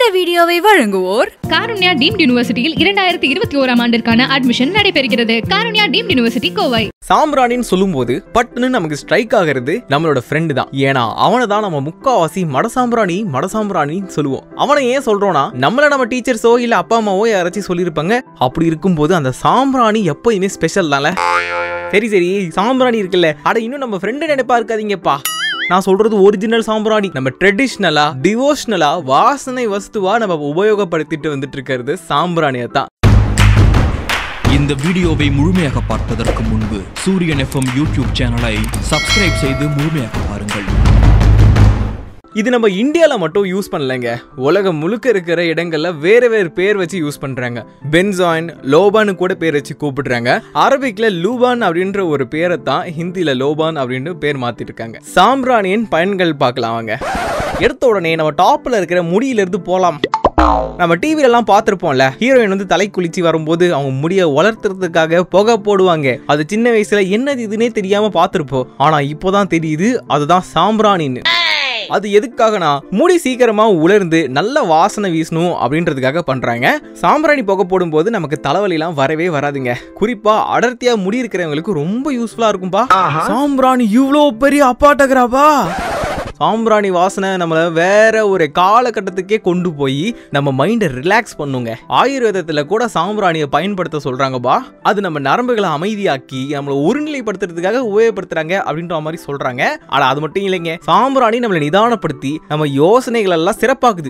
இந்த வீடியோவை வழங்குவோர் காருண்யா டீம்ட் யூனிவர்சிட்டியில் இரண்டாயிரத்தி இருபத்தி ஓராம் ஆண்டிற்கான அட்மிஷன் நடைபெறுகிறது காருண்யா டீம்ட் யூனிவர்சிட்டி கோவை சாம்பிராணின்னு சொல்லும்போது பட்டுன்னு நமக்கு ஸ்ட்ரைக் ஆகிறது நம்மளோட ஃப்ரெண்டு தான் ஏன்னா அவனை தான் நம்ம முக்காவாசி மடசாம்பிராணி மடசாம்பிராணின்னு சொல்லுவோம் அவனை ஏன் சொல்றோம்னா நம்மள நம்ம டீச்சர்ஸோ இல்ல அப்பா அம்மாவோ யாராச்சும் சொல்லியிருப்பாங்க அப்படி இருக்கும்போது அந்த சாம்பிராணி எப்பயுமே ஸ்பெஷல் தான்ல சரி சரி சாம்பிராணி இருக்குல்ல அட இன்னும் நம்ம ஃப்ரெண்டு நினைப்பா இருக்காதீங்கப்பா நான் சொல்றது ஒரிஜினல் சாம்பிராணி நம்ம ட்ரெடிஷ்னலா டிவோஷனலா வாசனை வஸ்துவா நம்ம உபயோகப்படுத்திட்டு வந்துட்டு இருக்கிறது சாம்பிராணியை தான் இந்த வீடியோவை முழுமையாக பார்ப்பதற்கு முன்பு சூரியன் எஃப்எம் யூடியூப் சேனலை சப்ஸ்கிரைப் செய்து முழுமையாக பாருங்கள் இது நம்ம இந்தியால மட்டும் யூஸ் பண்ணலைங்க உலகம் முழுக்க இருக்கிற இடங்கள்ல வேற வேற பேர் வச்சு யூஸ் பண்றாங்க பென்சாயின் லோபான்னு கூட பேர் வச்சு கூப்பிடுறாங்க அரபிக்ல லூபான் அப்படின்ற ஒரு பேரை தான் ஹிந்தில லோபான் அப்படின்னு பேர் மாத்திட்டு இருக்காங்க சாம்பிராணியின் பயன்கள் பார்க்கலாம் வாங்க எடுத்த உடனே நம்ம டாப்ல இருக்கிற முடியில இருந்து போலாம் நம்ம டிவில எல்லாம் பார்த்திருப்போம்ல ஹீரோயின் வந்து தலை குளிச்சு வரும்போது அவங்க முடிய வளர்த்துறதுக்காக புகை போடுவாங்க அது சின்ன வயசுல என்னது இதுன்னே தெரியாம பார்த்திருப்போம் ஆனா இப்போதான் தெரியுது அதுதான் சாம்பிராணின்னு அது எதுக்காகனா முடி சீக்கிரமா உலர்ந்து நல்ல வாசனை வீசணும் அப்படின்றதுக்காக பண்றாங்க சாம்பிராணி புகை போடும்போது நமக்கு தலைவலிலாம் வரவே வராதுங்க குறிப்பா அடர்த்தியா முடி இருக்கிறவங்களுக்கு ரொம்ப யூஸ்ஃபுல்லா இருக்கும்பா சாம்பிராணி இவ்வளோ பெரிய அப்பாட்டகராப்பா சாம்பிராணி வாசனை நம்மள வேற ஒரு காலகட்டத்துக்கே கொண்டு போய் நம்ம மைண்டை ரிலாக்ஸ் பண்ணுங்க ஆயுர்வேதத்துல கூட சாம்பிராணியை பயன்படுத்த சொல்றாங்கப்பா அது நம்ம நரம்புகளை அமைதியாக்கி நம்மளை ஒருநிலைப்படுத்துறதுக்காக உபயோகப்படுத்துறாங்க அப்படின்ற மாதிரி சொல்றாங்க ஆனா அது மட்டும் இல்லைங்க சாம்பிராணி நம்மளை நிதானப்படுத்தி நம்ம யோசனைகள் எல்லாம் சிறப்பாக்குது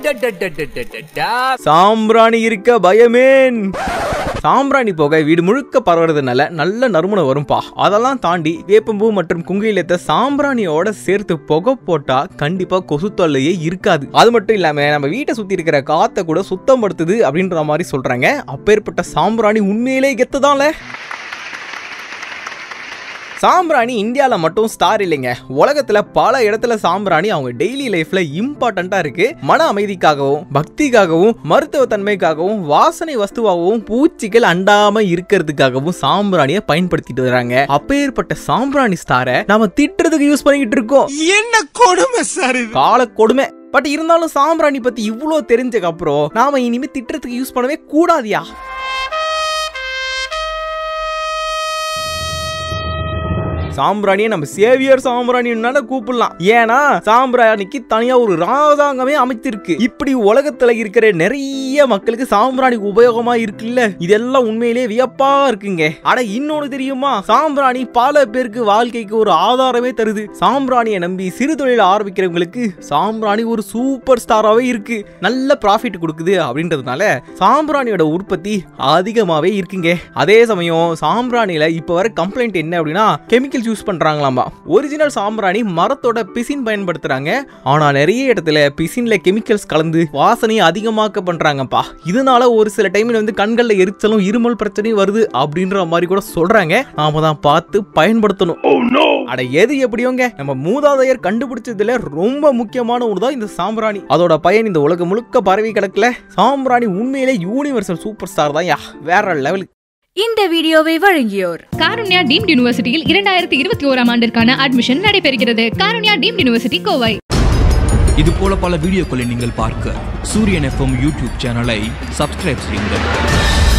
சாம்பிராணி இருக்க பயமேன் சாம்பிராணி புகை வீடு முழுக்க பரவுறதுனால நல்ல நறுமணம் வரும்பா அதெல்லாம் தாண்டி வேப்பம்பூ மற்றும் குங்குயிலத்தை சாம்பிராணியோட சேர்த்து புகை போட்டா கண்டிப்பா கொசு தொல்லையே இருக்காது அது மட்டும் இல்லாம நம்ம வீட்டை சுத்தி இருக்கிற காத்தை கூட சுத்தப்படுத்துது அப்படின்ற மாதிரி சொல்றாங்க அப்பேற்பட்ட சாம்பிராணி உண்மையிலே கெத்துதான்ல சாம்பிராணி இந்தியாவில் மட்டும் ஸ்டார் இல்லைங்க உலகத்தில் பல இடத்துல சாம்பிராணி அவங்க டெய்லி லைஃப்ல இம்பார்ட்டண்ட்டாக இருக்கு மன அமைதிக்காகவும் பக்திக்காகவும் மருத்துவ தன்மைக்காகவும் வாசனை வஸ்துவாகவும் பூச்சிகள் அண்டாம இருக்கிறதுக்காகவும் சாம்பிராணியை பயன்படுத்திட்டு வராங்க அப்பேற்பட்ட சாம்பிராணி ஸ்டாரை நாம திட்டுறதுக்கு யூஸ் பண்ணிக்கிட்டு இருக்கோம் என்ன கொடுமை சார் இது கால கொடுமை பட் இருந்தாலும் சாம்பிராணி பத்தி இவ்வளோ தெரிஞ்சதுக்கு அப்புறம் நாம இனிமே திட்டுறதுக்கு யூஸ் பண்ணவே கூடாதியா சாம்பிராணியை நம்ம சேவியர் சாம்பிராணினால கூப்பிடலாம் ஏன்னா சாம்பிராணிக்கு தனியா ஒரு ராஜாங்கமே அமைத்திருக்கு இப்படி உலகத்துல இருக்கிற நிறைய மக்களுக்கு சாம்பிராணி உபயோகமா இருக்குல்ல இதெல்லாம் உண்மையிலே வியப்பா இருக்குங்க அட இன்னொன்னு தெரியுமா சாம்பிராணி பல பேருக்கு வாழ்க்கைக்கு ஒரு ஆதாரமே தருது சாம்பிராணியை நம்பி சிறு தொழில் ஆரம்பிக்கிறவங்களுக்கு சாம்பிராணி ஒரு சூப்பர் ஸ்டாராவே இருக்கு நல்ல ப்ராஃபிட் கொடுக்குது அப்படின்றதுனால சாம்பிராணியோட உற்பத்தி அதிகமாவே இருக்குங்க அதே சமயம் சாம்பிராணியில இப்ப வர கம்ப்ளைண்ட் என்ன அப்படின்னா கெமிக்கல்ஸ் யூஸ் பண்றாங்களாமா ஒரிஜினல் சாம்பிராணி மரத்தோட பிசின் பயன்படுத்துறாங்க ஆனா நிறைய இடத்துல பிசின்ல கெமிக்கல்ஸ் கலந்து வாசனையை அதிகமாக்க பண்றாங்கப்பா இதனால ஒரு சில டைம்ல வந்து கண்கள்ல எரிச்சலும் இருமல் பிரச்சனையும் வருது அப்படின்ற மாதிரி கூட சொல்றாங்க நாம தான் பார்த்து பயன்படுத்தணும் அட எது எப்படியோங்க நம்ம மூதாதையர் கண்டுபிடிச்சதுல ரொம்ப முக்கியமான ஒன்று தான் இந்த சாம்பிராணி அதோட பயன் இந்த உலகம் முழுக்க பரவி கிடக்கல சாம்பிராணி உண்மையிலே யூனிவர்சல் சூப்பர் ஸ்டார் தான் யா வேற லெவலுக்கு இந்த வீடியோவை வழங்கியோர் காருண்யா டீம்ட் யூனிவர்சிட்டியில் இரண்டாயிரத்தி இருபத்தி ஓராம் ஆண்டிற்கான அட்மிஷன் நடைபெறுகிறது காருண்யா டீம்ட் யூனிவர்சிட்டி கோவை இது போல பல வீடியோக்களை நீங்கள் பார்க்க சூரியன் எஃப்எம் யூடியூப் சேனலை சப்ஸ்கிரைப் செய்யுங்கள்